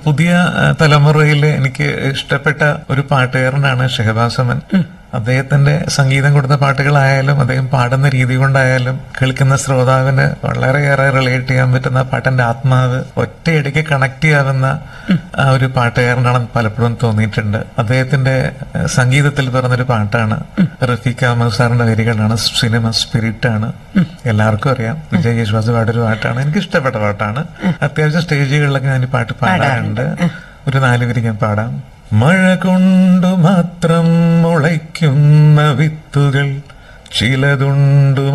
പുതിയ ആ, തലമുറയിലെ എനിക്ക് ഇഷ്ടപ്പെട്ട ഒരു പാട്ടുകാരനാണ് ഷെഹബാസമൻ അദ്ദേഹത്തിന്റെ സംഗീതം കൊടുത്ത പാട്ടുകളായാലും അദ്ദേഹം പാടുന്ന രീതി കൊണ്ടായാലും കേൾക്കുന്ന ശ്രോതാവിന് വളരെയേറെ റിലേറ്റ് ചെയ്യാൻ പറ്റുന്ന പാട്ടിന്റെ ആത്മാവ് ഒറ്റയടിക്ക് കണക്ട് ചെയ്യാവുന്ന ആ ഒരു പാട്ടുകാരനാണെന്ന് പലപ്പോഴും തോന്നിയിട്ടുണ്ട് അദ്ദേഹത്തിന്റെ ഏഹ്, സംഗീതത്തിൽ പറഞ്ഞൊരു പാട്ടാണ് റഫീഖ് അഹമ്മദ് സാറിന്റെ വരികളാണ് സിനിമ സ്പിരിറ്റ് ആണ് എല്ലാവർക്കും അറിയാം വിജയ് യേശുദാസ് പാടൊരു പാട്ടാണ് എനിക്ക് ഇഷ്ടപ്പെട്ട പാട്ടാണ് അത്യാവശ്യം സ്റ്റേജുകളിലൊക്കെ ഞാൻ ഈ പാട്ട് പാടാറുണ്ട് ഒരു നാല് വരി ഞാൻ പാടാം മഴ കൊണ്ടു മാത്രം മുളയ്ക്കുന്ന വിത്തുകൾ ചിലതുണ്ടു